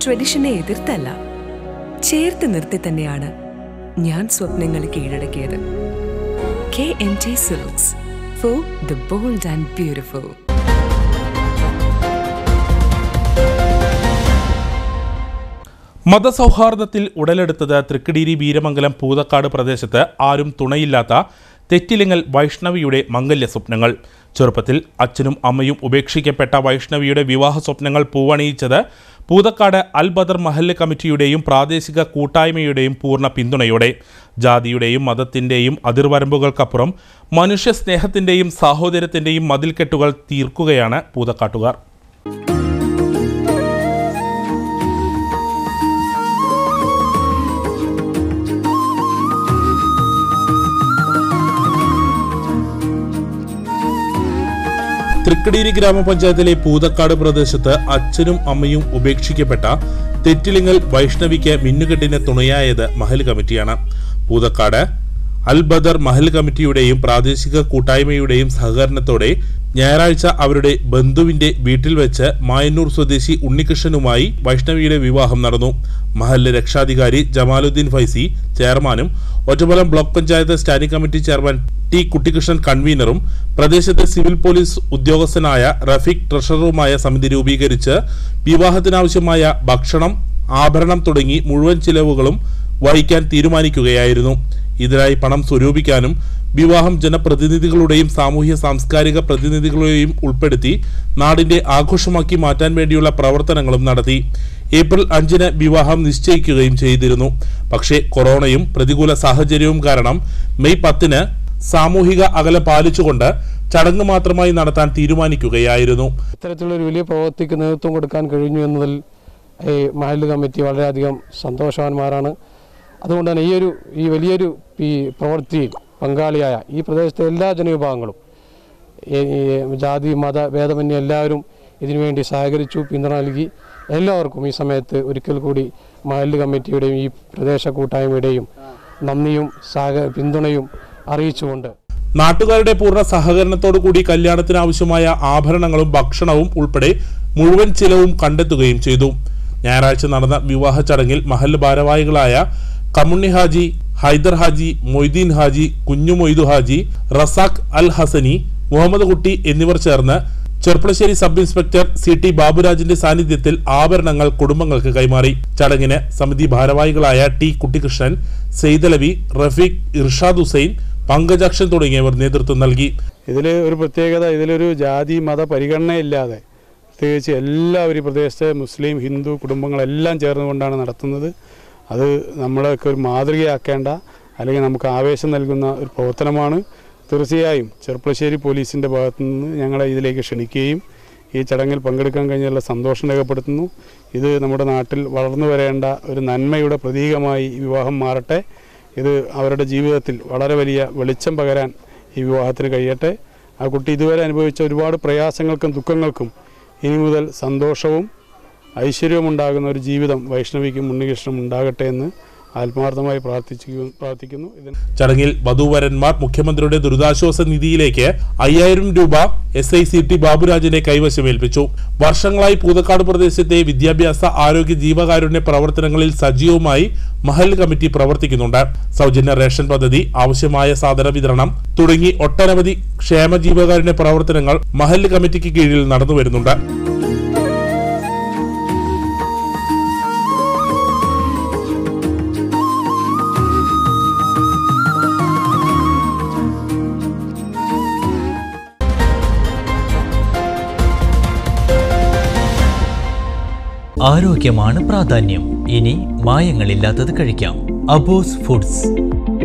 ട്രഡീഷനെ എതിർത്തല്ല ചേർത്ത് നിർത്തി തന്നെയാണ് ഞാൻ സ്വപ്നങ്ങൾ കീഴടക്കിയത് K N T Silks for the bold and beautiful മതസൗഹാർദ്ദത്തിൽ ഉടലെടുത്തത് തൃക്കടീരി വീരമംഗലം പൂതക്കാട് പ്രദേശത്ത് ആരും തുണയില്ലാത്ത തെറ്റിലിങ്ങൽ വൈഷ്ണവിയുടെ മംഗല്യ സ്വപ്നങ്ങൾ ചെറുപ്പത്തിൽ അച്ഛനും അമ്മയും ഉപേക്ഷിക്കപ്പെട്ട വൈഷ്ണവിയുടെ വിവാഹ സ്വപ്നങ്ങൾ പൂവണിയിച്ചത് പൂതക്കാട് അൽ ബദർ മഹല്ല് കമ്മിറ്റിയുടെയും പ്രാദേശിക കൂട്ടായ്മയുടെയും പൂർണ്ണ പിന്തുണയോടെ ജാതിയുടെയും മതത്തിൻ്റെയും അതിർവരമ്പുകൾക്കപ്പുറം മനുഷ്യ സ്നേഹത്തിൻ്റെയും സാഹോദര്യത്തിൻ്റെയും മതിൽക്കെട്ടുകൾ തീർക്കുകയാണ് പൂതക്കാട്ടുകാർ തൃക്കടീരി ഗ്രാമപഞ്ചായത്തിലെ പൂതക്കാട് പ്രദേശത്ത് അച്ഛനും അമ്മയും ഉപേക്ഷിക്കപ്പെട്ട തെറ്റിലിങ്ങൽ വൈഷ്ണവിക്ക് മിന്നുകെട്ടിന് തുണയായത് മഹൽ കമ്മിറ്റിയാണ് പൂതക്കാട് അൽ ബദർ മഹൽ കമ്മിറ്റിയുടെയും പ്രാദേശിക കൂട്ടായ്മയുടെയും സഹകരണത്തോടെ ഞായറാഴ്ച അവരുടെ ബന്ധുവിന്റെ വീട്ടിൽ വെച്ച് മായന്നൂർ സ്വദേശി ഉണ്ണികൃഷ്ണനുമായി വൈഷ്ണവിയുടെ വിവാഹം നടന്നു മഹല്ല് രക്ഷാധികാരി ജമാലുദ്ദീൻ ഫൈസി ചെയർമാനും Ottapalam block panchayat standing committee chairman T Kuttikrishnan കൺവീനറും പ്രദേശത്തെ സിവിൽ പോലീസ് ഉദ്യോഗസ്ഥനായ റഫീഖ് ട്രഷററുമായ സമിതി രൂപീകരിച്ച് വിവാഹത്തിനാവശ്യമായ ഭക്ഷണം ആഭരണം തുടങ്ങി മുഴുവൻ ചിലവുകളും വഹിക്കാൻ തീരുമാനിക്കുകയായിരുന്നു ഇതിനായി പണം സ്വരൂപിക്കാനും വിവാഹം ജനപ്രതിനിധികളുടെയും സാമൂഹ്യ സാംസ്കാരിക പ്രതിനിധികളെയും ഉൾപ്പെടുത്തി നാടിന്റെ ആഘോഷമാക്കി മാറ്റാൻ വേണ്ടിയുള്ള പ്രവർത്തനങ്ങളും നടത്തി ഏപ്രിൽ അഞ്ചിന് വിവാഹം നിശ്ചയിക്കുകയും ചെയ്തിരുന്നു പക്ഷേ കൊറോണയും പ്രതികൂല സാഹചര്യവും കാരണം മെയ് പത്തിന് സാമൂഹിക അകലം പാലിച്ചുകൊണ്ട് ചടങ്ങ് മാത്രമായി നടത്താൻ തീരുമാനിക്കുകയായിരുന്നു ഇത്തരത്തിലുള്ള ഒരു വലിയ പ്രവൃത്തിക്ക് നേതൃത്വം കൊടുക്കാൻ കഴിഞ്ഞു എന്നതിൽ ഈ മഹല്ല് കമ്മിറ്റി വളരെയധികം സന്തോഷവാന്മാരാണ് അതുകൊണ്ട് തന്നെ ഈ ഒരു ഈ വലിയൊരു ഈ പ്രവൃത്തിയിൽ പങ്കാളിയായ ഈ പ്രദേശത്തെ എല്ലാ ജനവിഭാഗങ്ങളും ഈ ഈ ജാതി മത ഭേദമന്യേ എല്ലാവരും ഇതിനുവേണ്ടി സഹകരിച്ചു പിന്തുണ നൽകി എല്ലാവർക്കും ഈ സമയത്ത് ഒരിക്കൽ കൂടി മഹല്ല് കമ്മിറ്റിയുടെയും ഈ പ്രദേശ കൂട്ടായ്മയുടെയും നന്ദിയും സഹ പിന്തുണയും അറിയിച്ചുകൊണ്ട് നാട്ടുകാരുടെ പൂർണ്ണ സഹകരണത്തോടു കൂടി കല്യാണത്തിന് ആവശ്യമായ ആഭരണങ്ങളും ഭക്ഷണവും ഉൾപ്പെടെ മുഴുവൻ ചിലവും കണ്ടെത്തുകയും ചെയ്തു ഞായറാഴ്ച നടന്ന വിവാഹ ചടങ്ങിൽ മഹല്ല് ഭാരവാഹികളായ കമുണ്ണി ഹാജി ഹൈദർ ഹാജി മൊയ്തീൻ ഹാജി കുഞ്ഞു മൊയ്തു ഹാജി റസാഖ് അൽ ഹസനി മുഹമ്മദ് കുട്ടി എന്നിവർ ചേർന്ന് Cherpulassery sub inspector C T ബാബുരാജിന്റെ സാന്നിധ്യത്തിൽ ആഭരണങ്ങൾ കുടുംബങ്ങൾക്ക് കൈമാറി ചടങ്ങിന് സമിതി ഭാരവാഹികളായ ടി കുട്ടികൃഷ്ണൻ സെയ്തലവി റഫീഖ് ഇർഷാദ് ഹുസൈൻ പങ്കജാക്ഷൻ തുടങ്ങിയവർ നേതൃത്വം നൽകി ഇതിൽ ഒരു പ്രത്യേകത ഇതിലൊരു ജാതി മത പരിഗണനയില്ലാതെ പ്രത്യേകിച്ച് എല്ലാവരും ഈ പ്രദേശത്തെ മുസ്ലിം ഹിന്ദു കുടുംബങ്ങളെല്ലാം ചേർന്നുകൊണ്ടാണ് നടത്തുന്നത് അത് നമ്മളൊക്കെ ഒരു മാതൃകയാക്കേണ്ട അല്ലെങ്കിൽ നമുക്ക് ആവേശം നൽകുന്ന ഒരു പ്രവർത്തനമാണ് തീർച്ചയായും ചെർപ്പളശ്ശേരി പോലീസിൻ്റെ ഭാഗത്തു നിന്ന് ഞങ്ങളെ ഇതിലേക്ക് ക്ഷണിക്കുകയും ഈ ചടങ്ങിൽ പങ്കെടുക്കാൻ കഴിഞ്ഞുള്ള സന്തോഷം രേഖപ്പെടുത്തുന്നു ഇത് നമ്മുടെ നാട്ടിൽ വളർന്നു വരേണ്ട ഒരു നന്മയുടെ പ്രതീകമായി ഈ വിവാഹം മാറട്ടെ ഇത് അവരുടെ ജീവിതത്തിൽ വളരെ വലിയ വെളിച്ചം പകരാൻ ഈ വിവാഹത്തിന് കഴിയട്ടെ ആ കുട്ടി ഇതുവരെ അനുഭവിച്ച ഒരുപാട് പ്രയാസങ്ങൾക്കും ദുഃഖങ്ങൾക്കും ഇനി മുതൽ സന്തോഷവും ഐശ്വര്യവും ഉണ്ടാകുന്ന ഒരു ജീവിതം വൈഷ്ണവിക്കും ഉണ്ണികൃഷ്ണനും ഉണ്ടാകട്ടെ എന്ന് ആത്മാർത്ഥമായി പ്രാർത്ഥിച്ചു പ്രാർത്ഥിക്കുന്നു ഇതിന് ചടങ്ങിൽ വധൂവരന്മാർ മുഖ്യമന്ത്രിയുടെ ദുരിതാശ്വാസ നിധിയിലേക്ക് അയ്യായിരം രൂപ എസ് ഐ സി ടി ബാബുരാജിനെ കൈവശമേൽപ്പിച്ചു വർഷങ്ങളായി പൂതക്കാട് പ്രദേശത്തെ വിദ്യാഭ്യാസ ആരോഗ്യ ജീവകാരുണ്യ പ്രവർത്തനങ്ങളിൽ സജീവമായി മഹൽ കമ്മിറ്റി പ്രവർത്തിക്കുന്നുണ്ട് സൗജന്യ റേഷൻ പദ്ധതി ആവശ്യമായ സാധന വിതരണം തുടങ്ങി ഒട്ടനവധി ക്ഷേമ ജീവകാരുണ്യ പ്രവർത്തനങ്ങൾ മഹൽ കമ്മിറ്റിക്ക് കീഴിൽ നടന്നു വരുന്നുണ്ട് ആരോഗ്യമാണ് പ്രാധാന്യം ഇനി മായങ്ങളില്ലാത്തത് കഴിക്കാം അബോസ് ഫുഡ്സ്